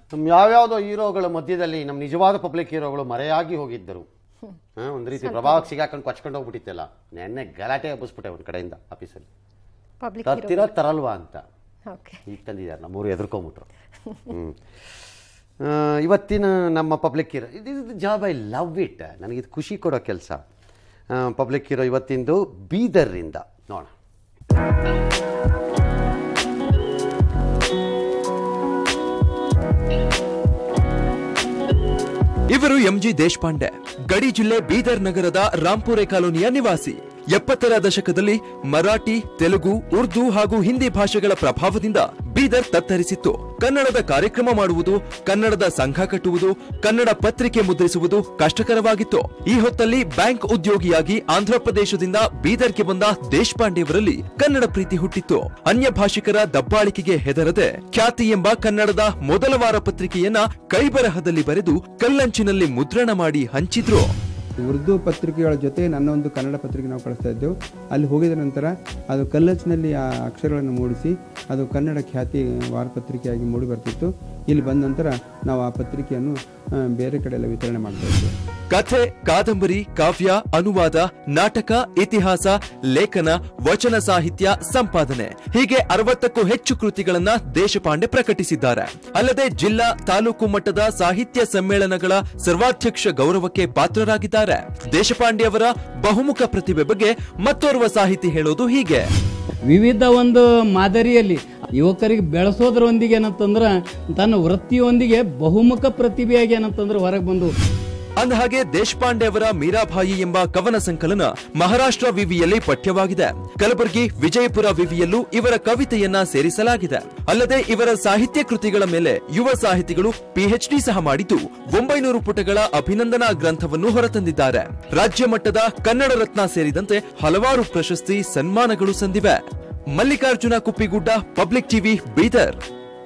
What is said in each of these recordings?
ನಮ್ಮ ಯಾವ್ಯಾವುದೋ ಹೀರೋಗಳ ಮಧ್ಯದಲ್ಲಿ ನಮ್ಮ ನಿಜವಾದ ಪಬ್ಲಿಕ್ ಹೀರೋಗಳು ಮರೆಯಾಗಿ ಹೋಗಿದ್ದರು ಹಾಂ ಒಂದು ರೀತಿ ಪ್ರಭಾವಕ್ಕೆ ಸಿಗಾಕೊಂಡು ಕೊಚ್ಕೊಂಡು ಹೋಗ್ಬಿಟ್ಟಿತ್ತಲ್ಲ ನೆನ್ನೆ ಗಲಾಟೆ ಹಬ್ಬಿಸ್ಬಿಟ್ಟೆ ಒಂದು ಕಡೆಯಿಂದ ಆಫೀಸಲ್ಲಿ ಪಬ್ಲಿಕ್ ತರ್ತಿರೋ ತರಲ್ವಾ ಅಂತ ಓಕೆ ಈಗ ತಂದಿದ್ದಾರೆ ನಮ್ಮೂರು ಎದುರ್ಕೊಂಬಿಟ್ರು ಹ್ಞೂ ಇವತ್ತಿನ ನಮ್ಮ ಪಬ್ಲಿಕ್ ಹೀರೋ ಇದು ಇದು ಜಾಬ್ ಐ ಲವ್ ಇಟ್ ನನಗಿದು ಖುಷಿ ಕೊಡೋ ಕೆಲಸ ಪಬ್ಲಿಕ್ ಹೀರೋ ಇವತ್ತಿಂದು ಬೀದರ್ರಿಂದ ನೋಡೋಣ ಇವರು ಎಂಜಿ ದೇಶಪಾಂಡೆ ಗಡಿ ಜಿಲ್ಲೆ ಬೀದರ್ ನಗರದ ರಾಂಪುರೆ ಕಾಲೋನಿಯ ನಿವಾಸಿ ಎಪ್ಪತ್ತರ ದಶಕದಲ್ಲಿ ಮರಾಠಿ ತೆಲುಗು ಉರ್ದು ಹಾಗೂ ಹಿಂದಿ ಭಾಷೆಗಳ ಪ್ರಭಾವದಿಂದ ಬೀದರ್ ತತ್ತರಿಸಿತ್ತು ಕನ್ನಡದ ಕಾರ್ಯಕ್ರಮ ಮಾಡುವುದು ಕನ್ನಡದ ಸಂಘ ಕಟ್ಟುವುದು ಕನ್ನಡ ಪತ್ರಿಕೆ ಮುದ್ರಿಸುವುದು ಕಷ್ಟಕರವಾಗಿತ್ತು ಈ ಹೊತ್ತಲ್ಲಿ ಬ್ಯಾಂಕ್ ಉದ್ಯೋಗಿಯಾಗಿ ಆಂಧ್ರಪ್ರದೇಶದಿಂದ ಬೀದರ್ಗೆ ಬಂದ ದೇಶಪಾಂಡೆಯವರಲ್ಲಿ ಕನ್ನಡ ಪ್ರೀತಿ ಹುಟ್ಟಿತ್ತು ಅನ್ಯ ಭಾಷಿಕರ ದಬ್ಬಾಳಿಕೆಗೆ ಹೆದರದೆ ಖ್ಯಾತಿ ಎಂಬ ಕನ್ನಡದ ಮೊದಲ ವಾರ ಪತ್ರಿಕೆಯನ್ನ ಕೈಬರಹದಲ್ಲಿ ಬರೆದು ಕಲ್ಲಂಚಿನಲ್ಲಿ ಮುದ್ರಣ ಮಾಡಿ ಹಂಚಿದ್ರು ಉರ್ದು ಪತ್ರಿಕೆಗಳ ಜೊತೆ ನನ್ನ ಒಂದು ಕನ್ನಡ ಪತ್ರಿಕೆ ನಾವು ಕಳಿಸ್ತಾ ಇದ್ದೆವು ಅಲ್ಲಿ ಹೋಗಿದ ನಂತರ ಅದು ಕಲ್ಲಚ್ಚಿನಲ್ಲಿ ಆ ಅಕ್ಷರಗಳನ್ನು ಮೂಡಿಸಿ ಅದು ಕನ್ನಡ ಖ್ಯಾತಿ ವಾರಪತ್ರಿಕೆಯಾಗಿ ಮೂಡಿ ಬರ್ತಿತ್ತು ಇಲ್ಲಿ ಬಂದ ನಂತರ ನಾವು ಆ ಪತ್ರಿಕೆಯನ್ನು ಆ, ಬೇರೆ ಕಡೆ ಎಲ್ಲ ವಿತರಣೆ ಮಾಡ್ತಾ ಇದ್ದೇವೆ ಕಥೆ ಕಾದಂಬರಿ ಕಾವ್ಯ ಅನುವಾದ ನಾಟಕ ಇತಿಹಾಸ ಲೇಖನ ವಚನ ಸಾಹಿತ್ಯ ಸಂಪಾದನೆ ಹೀಗೆ ಅರವತ್ತಕ್ಕೂ ಹೆಚ್ಚು ಕೃತಿಗಳನ್ನ ದೇಶಪಾಂಡೆ ಪ್ರಕಟಿಸಿದ್ದಾರೆ ಅಲ್ಲದೆ ಜಿಲ್ಲಾ ತಾಲೂಕು ಮಟ್ಟದ ಸಾಹಿತ್ಯ ಸಮ್ಮೇಳನಗಳ ಸರ್ವಾಧ್ಯಕ್ಷ ಗೌರವಕ್ಕೆ ಪಾತ್ರರಾಗಿದ್ದಾರೆ ದೇಶಪಾಂಡೆ ಅವರ ಬಹುಮುಖ ಪ್ರತಿಭೆ ಬಗ್ಗೆ ಮತ್ತೋರ್ವ ಸಾಹಿತಿ ಹೇಳೋದು ಹೀಗೆ ವಿವಿಧ ಒಂದು ಮಾದರಿಯಲ್ಲಿ ಯುವಕರಿಗೆ ಬೆಳೆಸೋದ್ರೊಂದಿಗೆ ಏನಂತಂದ್ರೆ ತನ್ನ ವೃತ್ತಿಯೊಂದಿಗೆ ಬಹುಮುಖ ಪ್ರತಿಭೆಯಾಗಿ ಏನಂತಂದ್ರೆ ಹೊರಗೆ ಬಂದು ಅಂದಹಾಗೆ ದೇಶಪಾಂಡೆ ಅವರ ಮೀರಾಭಾಯಿ ಎಂಬ ಕವನ ಸಂಕಲನ ಮಹಾರಾಷ್ಟ್ರ ವಿವಿಯಲ್ಲಿ ಪಠ್ಯವಾಗಿದೆ ಕಲಬುರಗಿ ವಿಜಯಪುರ ವಿವಿಯಲ್ಲೂ ಇವರ ಕವಿತೆಯನ್ನ ಸೇರಿಸಲಾಗಿದೆ ಅಲ್ಲದೆ ಇವರ ಸಾಹಿತ್ಯ ಕೃತಿಗಳ ಮೇಲೆ ಯುವ ಸಾಹಿತಿಗಳು ಪಿಎಚ್ಡಿ ಸಹ ಮಾಡಿದ್ದು ಒಂಬೈನೂರು ಪುಟಗಳ ಅಭಿನಂದನಾ ಗ್ರಂಥವನ್ನು ಹೊರತಂದಿದ್ದಾರೆ ರಾಜ್ಯ ಮಟ್ಟದ ಕನ್ನಡ ರತ್ನ ಸೇರಿದಂತೆ ಹಲವಾರು ಪ್ರಶಸ್ತಿ ಸನ್ಮಾನಗಳು ಸಂದಿವೆ ಮಲ್ಲಿಕಾರ್ಜುನ ಕುಪ್ಪಿಗುಡ್ಡ ಪಬ್ಲಿಕ್ ಟಿವಿ ಬೀದರ್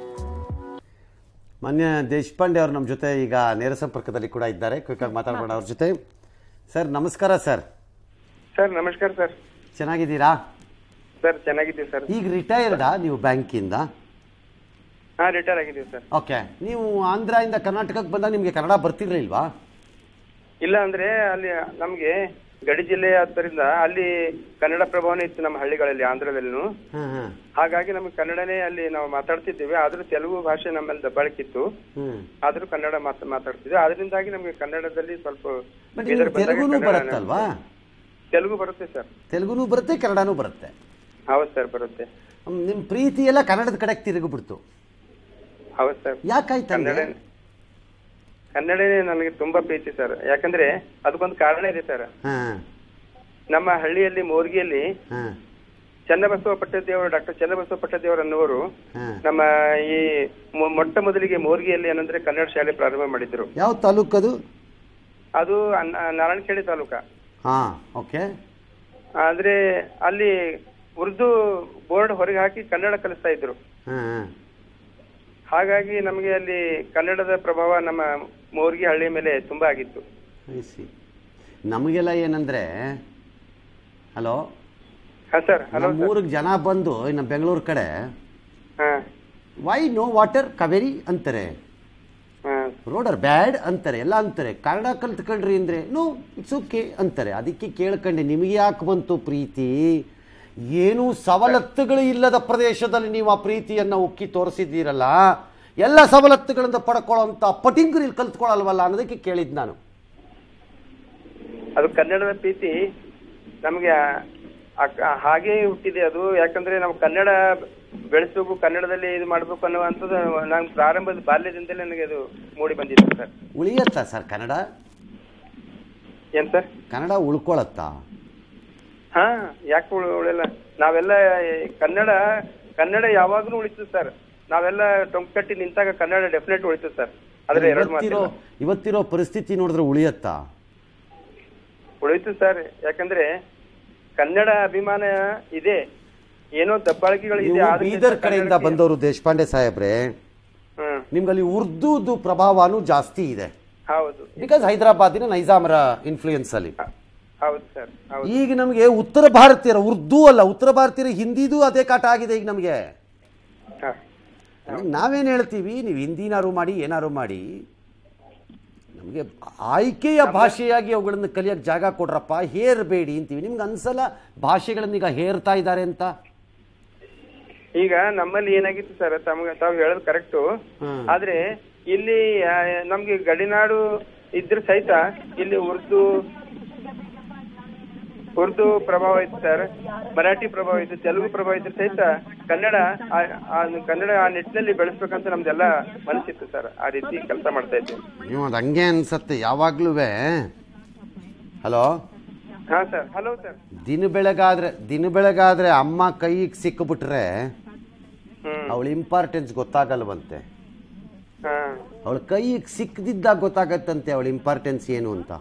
ಮಾನ್ಯ ದೇಶಪಾಂಡೆ ಅವರು ನಮ್ಮ ಜೊತೆ ಈಗ ನೇರ ಸಂಪರ್ಕದಲ್ಲಿ ಕೂಡ ಇದ್ದಾರೆ ಕ್ವಿಕ್ಕಾಗಿ ಮಾತಾಡೋಣ ಅವ್ರ ಜೊತೆ ಸರ್ ನಮಸ್ಕಾರ ಸರ್ ಸರ್ ನಮಸ್ಕಾರ ಸರ್ ಚೆನ್ನಾಗಿದ್ದೀರಾ ಸರ್ ಚೆನ್ನಾಗಿದ್ದೀವಿ ಸರ್ ಈಗ ರಿಟೈರ್ಡಾ ನೀವು ಬ್ಯಾಂಕಿಂದ ಹಾ ರಿಟೈರ್ ಆಗಿದ್ದೀವಿ ಸರ್ ಓಕೆ ನೀವು ಆಂಧ್ರದಿಂದ ಕರ್ನಾಟಕಕ್ಕೆ ಬಂದಾಗ ನಿಮಗೆ ಕನ್ನಡ ಬರ್ತಿರ್ಲಿಲ್ವಾ ಇಲ್ಲ ಅಂದ್ರೆ ಅಲ್ಲಿ ನಮ್ಗೆ ಗಡಿ ಜಿಲ್ಲೆ ಆದ್ದರಿಂದ ಅಲ್ಲಿ ಕನ್ನಡ ಪ್ರಭಾವನೆ ಇತ್ತು ನಮ್ಮ ಹಳ್ಳಿಗಳಲ್ಲಿ ಆಂಧ್ರದಲ್ಲೂ ಹಾಂ ಹಾಂ ಹಾಗಾಗಿ ನಮಗೆ ಕನ್ನಡನೇ ಅಲ್ಲಿ ನಾವು ಮಾತಾಡ್ತಿದ್ದೀವಿ ಆದ್ರೂ ತೆಲುಗು ಭಾಷೆ ನಮ್ಮಲ್ಲಿ ದಬ್ಬಾಳಿಕಿತ್ತು ಹ್ಞೂ ಆದ್ರೂ ಕನ್ನಡ ಮಾತ್ ಮಾತಾಡ್ತಿದ್ವಿ ಅದರಿಂದಾಗಿ ನಮಗೆ ಕನ್ನಡದಲ್ಲಿ ಸ್ವಲ್ಪ ಬಟ್ ಬೀದರ್ ನಿಮ್ಗೆ ಬಂದಾಗ ತೆಲುಗುನೂ ಕನ್ನಡ ಬರುತ್ತಲ್ವಾ ತೆಲುಗು ಬರುತ್ತೆ ಸರ್ ತೆಲುಗುನೂ ಬರುತ್ತೆ ಕನ್ನಡನೂ ಬರುತ್ತೆ ಹೌದು ಸರ್ ಬರುತ್ತೆ ನಿಮ್ಮ ಪ್ರೀತಿ ಎಲ್ಲ ಕನ್ನಡದ ಕಡೆಗೆ ತಿರುಗಿಬಿಡ್ತು ಹೌದು ಸರ್ ಯಾಕಾಯ್ತಂದ್ರೆ ಕನ್ನಡ ಕನ್ನಡನೇ ನನಗೆ ತುಂಬಾ ಪ್ರೀತಿ ಸರ್ ಯಾಕಂದ್ರೆ ಅದಕ್ಕೊಂದು ಕಾರಣ ಇದೆ ಸರ್ ಹಾಂ ನಮ್ಮ ಹಳ್ಳಿಯಲ್ಲಿ ಮೋರ್ಗಿಯಲ್ಲಿ ಹಾಂ ಚನ್ನಬಸವ ಪಟ್ಟದೇವರು ಡಾಕ್ಟರ್ ಚನ್ನಬಸವ ಪಟ್ಟದೇವರು ಅನ್ನುವರು ಹಾಂ ನಮ್ಮ ಈ ಮೊ- ಮೊಟ್ಟ ಮೊದಲಿಗೆ ಮೋರ್ಗಿಯಲ್ಲಿ ಏನಂದ್ರೆ ಕನ್ನಡ ಶಾಲೆ ಪ್ರಾರಂಭ ಮಾಡಿದ್ರು ಯಾವ ತಾಲೂಕದು ಅದು ಅನ್- ನಾರಾಯಣಖೇಡಿ ತಾಲೂಕ ಹಾಂ ಓಕೆ ಆದ್ರೆ ಅಲ್ಲಿ ಉರ್ದು ಬೋರ್ಡ್ ಹೊರಗೆ ಹಾಕಿ ಕನ್ನಡ ಕಲಿಸ್ತಾ ಇದ್ರು ಹಾಂ ಹಾಂ ಹಾಗಾಗಿ ನಮಗೆ ಅಲ್ಲಿ ಕನ್ನಡದ ಪ್ರಭಾವ ನಮ್ಮ ಮೋರ್ಗಿ ಹಳ್ಳಿ ಮೇಲೆ ತುಂಬಾ ಆಗಿತ್ತು ಸಿ ನಮಗೆಲ್ಲ ಏನಂದರೆ ಹಲೋ ಹಾ ಸರ್ ಹಲೋ ನಮ್ಮ ಊರಿಗೆ ಜನ ಬಂದು ನಮ್ಮ ಬೆಂಗಳೂರು ಕಡೆ ಹಾ ವೈ ನೋ ವಾಟರ್ ಕಾವೇರಿ ಅಂತಾರೆ ಹಾ ರೋಡರ್ ಬ್ಯಾಡ್ ಅಂತಾರೆ ಎಲ್ಲ ಅಂತಾರೆ ಕನ್ನಡ ಕಲ್ತ್ಕೊಂಡ್ರಿ ಅಂದರೆ ನೋ ಇಟ್ಸ್ ಓಕೆ ಅಂತಾರೆ ಅದಕ್ಕೆ ಕೇಳ್ಕೊಂಡೆ ನಿಮಗೆ ಯಾಕೆ ಬಂತು ಪ್ರೀತಿ ಏನೂ ಸವಲತ್ತುಗಳು ಇಲ್ಲದ ಪ್ರದೇಶದಲ್ಲಿ ನೀವು ಆ ಪ್ರೀತಿಯನ್ನು ಉಕ್ಕಿ ತೋರಿಸಿದ್ದೀರಲ್ಲ ಎಲ್ಲ ಸವಲತ್ತುಗಳಿಂದ ಪಡ್ಕೊಳ್ಳೋಂಥ ಪಟಿಂಗರು ಇಲ್ಲಿ ಕಲ್ತ್ಕೊಳ್ಳಲ್ವಲ್ಲ ಅನ್ನೋದಕ್ಕೆ ಕೇಳಿದ್ದು ನಾನು ಅದು ಕನ್ನಡದ ಪ್ರೀತಿ ನಮಗೆ ಹಾಗೆ ಹುಟ್ಟಿದೆ ಅದು ಯಾಕಂದ್ರೆ ನಾವು ಕನ್ನಡ ಬೆಳೆಸಬೇಕು ಕನ್ನಡದಲ್ಲಿ ಇದು ಮಾಡ್ಬೇಕು ಅನ್ನುವಂಥದ್ದು ನಾನು ಪ್ರಾರಂಭದ ಬಾಲ್ಯದಿಂದಲೇ ನನಗೆ ಅದು ಮೂಡಿ ಬಂದಿತ್ತು ಸರ್ ಉಳಿಯತ್ತಾ ಸರ್ ಕನ್ನಡ ಏನ್ ಸರ್ ಕನ್ನಡ ಉಳ್ಕೊಳತ್ತಾ ಹಾ ಯಾಕೆ ಉಳ್- ಉಳಿಯಲ್ಲ ನಾವೆಲ್ಲ ಈ ಕನ್ನಡ ಕನ್ನಡ ಯಾವಾಗ್ಲೂ ಉಳಿತು ಸರ್ ನಾವೆಲ್ಲ ಟೊಂಕಟ್ಟಿ ನಿಂತಾಗ ಕನ್ನಡ ಡೆಫಿನೆಟ್ ಉಳಿತು ಸರ್ ಆದ್ರೆ ಎರಡು ಇವತ್ತಿರೋ ಮಾತಿಲ್ಲ ಇವತ್ತಿರೋ ಪರಿಸ್ಥಿತಿ ನೋಡಿದ್ರೆ ಉಳಿಯತ್ತಾ ಉಳಿತು ಸರ್ ಯಾಕಂದ್ರೆ ಕನ್ನಡ ಅಭಿಮಾನ ಇದೆ ಏನೋ ದಬ್ಬಾಳಿಕೆಗಳು ಇದೆ ನೀವು ಆದ್ರೆ ಬೀದರ್ ಕಡೆಯಿಂದ ಕನ್ನಡಕ್ಕೆ- ಬಂದವರು ದೇಶಪಾಂಡೆ ಸಾಹೇಬ್ರೆ ಹ್ಮ್ ನಿಮ್ಗಲ್ಲಿ ಉರ್ದುದು ಪ್ರಭಾವನೂ ಜಾಸ್ತಿ ಇದೆ ಹೌದು ಬಿಕಾಸ್ ಹೈದರಾಬಾದಿನ ನೈಜಾಮರ ಇನ್ಫ್ಲೂಯೆನ್ಸ್ ಅಲ್ಲಿ ಹ- ಹೌದು ಸರ್ ಹೌದು ಈಗ ನಮಗೆ ಉತ್ತರ ಭಾರತೀಯರ ಉರ್ದು ಅಲ್ಲ ಉತ್ತರ ಭಾರತೀಯರ ಹಿಂದಿದು ಅದೇ ಕಾಟ ಆಗಿದೆ ಈಗ ನಮಗೆ ಹ. ಅದಕ್ಕೆ ನಾವೇನು ಹೇಳ್ತೀವಿ ನೀವು ಹಿಂದಿನಾರು ಮಾಡಿ ಏನಾರು ಮಾಡಿ ನಮಗೆ ಆಯ್ಕೆಯ ಭಾಷೆಯಾಗಿ ಅವುಗಳನ್ನು ಕಲಿಯೋಕ್ಕೆ ಜಾಗ ಕೊಡ್ರಪ್ಪ ಹೇರಬೇಡಿ ಅಂತೀವಿ ನಿಮ್ಗೆ ಅನ್ಸಲ್ಲ ಭಾಷೆಗಳನ್ನೀಗ ಹೇರ್ತಾ ಇದ್ದಾರೆ ಅಂತ ಈಗ ನಮ್ಮಲ್ಲಿ ಏನಾಗಿತ್ತು ಸರ್ ತಮ್ಗೆ ತಾವು ಹೇಳೋದು ಕರೆಕ್ಟು ಹ್ಮ್. ಆದ್ರೆ ಇಲ್ಲಿ ಆ, ನಮ್ಗೆ ಗಡಿನಾಡು ಇದ್ರ ಸಹಿತ ಇಲ್ಲಿ ಉರ್ದು ಉರ್ದು ಪ್ರಭಾವ ಇತ್ತು ಸರ್ ಮರಾಠಿ ಪ್ರಭಾವ ಇತ್ತು ತೆಲುಗು ಪ್ರಭಾವ ಇತ್ತು ಸಹಿತ ಕನ್ನಡ ಆ- ಆ ಕನ್ನಡ ಆ ನಿಟ್ಟಿನಲ್ಲಿ ಬೆಳೆಸ್ಬೇಕಂತ ನಮ್ದೆಲ್ಲ ಮನಸ್ಸಿತ್ತು ಸರ್ ಆ ರೀತಿ ಕೆಲಸ ಮಾಡ್ತಾ ಇದ್ದೀವಿ ನೀವು ಅದು ಹಂಗೆ ಅನ್ಸತ್ತೆ ಯಾವಾಗಲೂ ಹಲೋ ಹಾ ಸರ್ ಹಲೋ ಸರ್ ದಿನ ಬೆಳಗಾದ್ರೆ ದಿನ ಬೆಳಗಾದ್ರೆ ಅಮ್ಮ ಕೈಗೆ ಸಿಕ್ಕಿಬಿಟ್ರೆ ಹ್ಮ್ ಅವಳ ಇಂಪಾರ್ಟೆನ್ಸ್ ಗೊತ್ತಾಗಲ್ವಂತೆ ಹಾ ಅವಳ ಕೈಗೆ ಸಿಕ್ಕದಿದ್ದಾಗ ಗೊತ್ತಾಗತ್ತಂತೆ ಅವಳ ಇಂಪಾರ್ಟೆನ್ಸ್ ಏನು ಅಂತ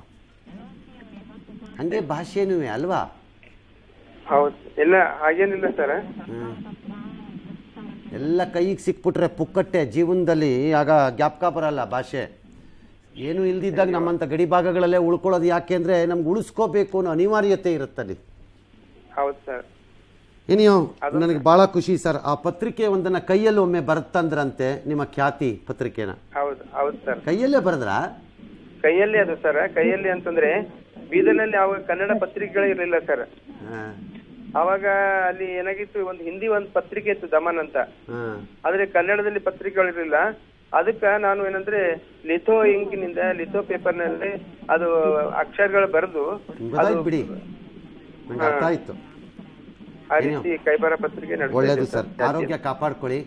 ಹಂಗೆ ಭಾಷೆನೂ ಅಲ್ವಾ ಹೌದು ಇಲ್ಲ ಹಾಗೇನಿಲ್ಲ ಸರ್ ಹ್ಮ್. ಎಲ್ಲ ಕೈಗೆ ಸಿಕ್ಬಿಟ್ರೆ ಪುಕ್ಕಟ್ಟೆ ಜೀವನದಲ್ಲಿ ಆಗ ಜ್ಞಾಪಕ ಬರಲ್ಲ ಭಾಷೆ ಏನು ಇಲ್ದಿದ್ದಾಗ ನಮ್ಮಂಥ ಗಡಿ ಭಾಗಗಳಲ್ಲೇ ಉಳ್ಕೊಳ್ಳೋದು ಯಾಕೆ ಅಂದರೆ ನಮ್ಗೆ ಉಳಿಸ್ಕೋಬೇಕು ಅನ್ನೋ ಅನಿವಾರ್ಯತೆ ಇರುತ್ತಲ್ಲಿ ಹೌದು ಸರ್ ಏನಿಯೋ ನನಗೆ ಭಾಳ ಖುಷಿ ಸರ್ ಆ ಪತ್ರಿಕೆ ಒಂದನ್ನು ಕೈಯಲ್ಲಿ ಒಮ್ಮೆ ಬರುತ್ತಂದ್ರಂತೆ ನಿಮ್ಮ ಖ್ಯಾತಿ ಪತ್ರಿಕೆನ ಹೌದು ಹೌದು ಸರ್ ಕೈಯಲ್ಲೇ ಬರೆದ್ರಾ ಕೈಯಲ್ಲಿ ಅದು ಸರ್ ಕೈಯಲ್ಲಿ ಅಂತಂದ್ರೆ ಬೀದರ್ನಲ್ಲಿ ಅವಾಗ ಕನ್ನಡ ಪತ್ರಿಕೆಗಳು ಇರಲಿಲ್ಲ ಸರ್ ಹಾಂ ಅವಾಗ ಅಲ್ಲಿ ಏನಾಗಿತ್ತು ಒಂದು ಹಿಂದಿ ಒಂದು ಪತ್ರಿಕೆ ಇತ್ತು ದಮನ್ ಅಂತ ಹಾಂ ಆದ್ರೆ ಕನ್ನಡದಲ್ಲಿ ಪತ್ರಿಕೆಗಳು ಇರಲಿಲ್ಲ ಅದಕ್ಕ ನಾನು ಏನಂದ್ರೆ ಲಿಥೋ ಇಂಕಿನಿಂದ ಲಿಥೋ ಪೇಪರ್ ನಲ್ಲಿ ಅದು ಅಕ್ಷರಗಳು ಬರೆದು ಗೊತ್ತಾಯ್ತು ಬಿಡಿ ನಂಗೆ ಅರ್ಥ ಆಯ್ತು ಆ ರೀತಿ ಕೈಬರ ಪತ್ರಿಕೆ ಒಳ್ಳೇದು ಸರ್ ಆರೋಗ್ಯ ಕಾಪಾಡ್ಕೊಳ್ಳಿ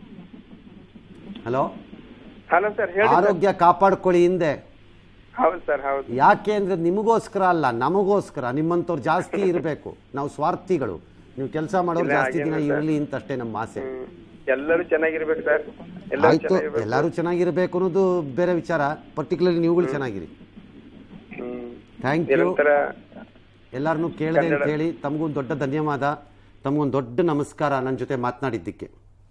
ಹಲೋ ಹಲೋ ಸರ್ ಹೇಳಿ sir. ಆರೋಗ್ಯ ಕಾಪಾಡ್ಕೊಳ್ಳಿ ಹಿಂದೆ ಹೌದು ಸರ್ ಹೌದು ಯಾಕೆ ಅಂದ್ರೆ ನಿಮಗೋಸ್ಕರ ಅಲ್ಲ ನಮಗೋಸ್ಕರ ನಿಮ್ಮಂಥವ್ರು ಜಾಸ್ತಿ ಇರಬೇಕು ನಾವು ಸ್ವಾರ್ಥಿಗಳು ನೀವು ಕೆಲಸ ಮಾಡೋರು ಇಲ್ಲ, ಜಾಸ್ತಿ ದಿನ ಹಾಗೇನಿಲ್ಲ ಸರ್. ಇರಲಿ ಅಂತ ಅಷ್ಟೇ ನಮ್ಮ ಆಸೆ ಹ್ಮ್. ಎಲ್ಲರೂ ಚೆನ್ನಾಗಿರ್ಬೇಕು ಸರ್ ಎಲ್ಲರೂ ಆಯ್ತು ಚೆನ್ನಾಗಿರ್ಬೇಕು ಎಲ್ಲರೂ ಚೆನ್ನಾಗಿರ್ಬೇಕು ಅನ್ನೋದು ಬೇರೆ ವಿಚಾರ ಪರ್ಟಿಕ್ಯುಲರ್ಲಿ ನೀವುಗಳು ಚೆನ್ನಾಗಿರಿ ಹ್ಮ್ ಥ್ಯಾಂಕ್ ಯು ನಿರಂತರ ಎಲ್ಲರನ್ನೂ ಕೇಳಿದೆ ಅಂತ ಕನ್ನಡ. ಹೇಳಿ ತಮಗೊಂದು ದೊಡ್ಡ ಧನ್ಯವಾದ ತಮಗೊಂದು ದೊಡ್ಡ ನಮಸ್ಕಾರ ನನ್ನ ಜೊತೆ ಮಾತನಾಡಿದ್ದಕ್ಕೆ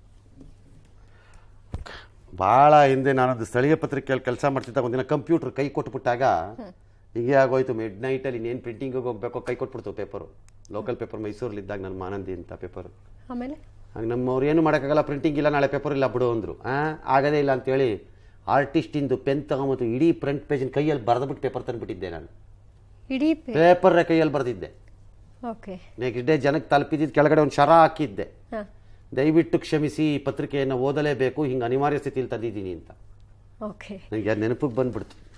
ಭಾಳ ಹಿಂದೆ ನಾನೊಂದು ಸ್ಥಳೀಯ ಪತ್ರಿಕೆಯಲ್ಲಿ ಕೆಲಸ ಮಾಡ್ತಿದ್ದಾಗ ಒಂದಿನ ಕಂಪ್ಯೂಟರ್ ಕೈ ಕೊಟ್ಬಿಟ್ಟಾಗ ಹೀಗೆ ಆಗೋಯ್ತು ಮಿಡ್ ನೈಟಲ್ಲಿ ಇನ್ನೇನು ಪ್ರಿಂಟಿಂಗಿಗೆ ಹೋಗ್ಬೇಕು ಕೈ ಕೊಟ್ಬಿಡ್ತು ಪೇಪರು ಲೋಕಲ್ ಪೇಪರ್ ಮೈಸೂರಲ್ಲಿದ್ದಾಗ ನನ್ನ ಮಾನಂದಿ ಅಂತ ಪೇಪರು ಆಮೇಲೆ ಆಗ ನಮ್ಮವ್ರು ಏನು ಮಾಡೋಕ್ಕಾಗಲ್ಲ ಪ್ರಿಂಟಿಂಗ್ ಇಲ್ಲ ನಾಳೆ ಪೇಪರ್ ಇಲ್ಲ ಬಿಡು ಅಂದರು ಹಾಂ ಆಗದೇ ಇಲ್ಲ ಅಂತೇಳಿ ಆರ್ಟಿಸ್ಟಿಂದು ಪೆನ್ ತಗೊಂಬತ್ತು ಇಡೀ ಫ್ರಂಟ್ ಪೇಜಿನ ಕೈಯಲ್ಲಿ ಬರೆದ್ಬಿಟ್ಟು ಪೇಪರ್ ತಂದುಬಿಟ್ಟಿದ್ದೆ ನಾನು ಇಡೀ ಪೇಪರ್ ಕೈಯಲ್ಲಿ ಬರೆದಿದ್ದೆ ಓಕೆ ನೆಕ್ಸ್ಟ್ ಡೇ ಜನಕ್ಕೆ ತಲುಪಿದ್ದಿದ್ದು ಕೆಳಗಡೆ ಒಂದು ಶರ ಹಾಕಿದ್ದೆ ಹಾಂ ದಯವಿಟ್ಟು ಕ್ಷಮಿಸಿ ಈ ಪತ್ರಿಕೆಯನ್ನು ಓದಲೇಬೇಕು ಹಿಂಗೆ ಅನಿವಾರ್ಯ ಸ್ಥಿತಿಯಲ್ಲಿ ತಂದಿದ್ದೀನಿ ಅಂತ ಓಕೆ ನನಗೆ ಅದು ನೆನಪಿಗೆ ಬಂದ್ಬಿಡ್ತು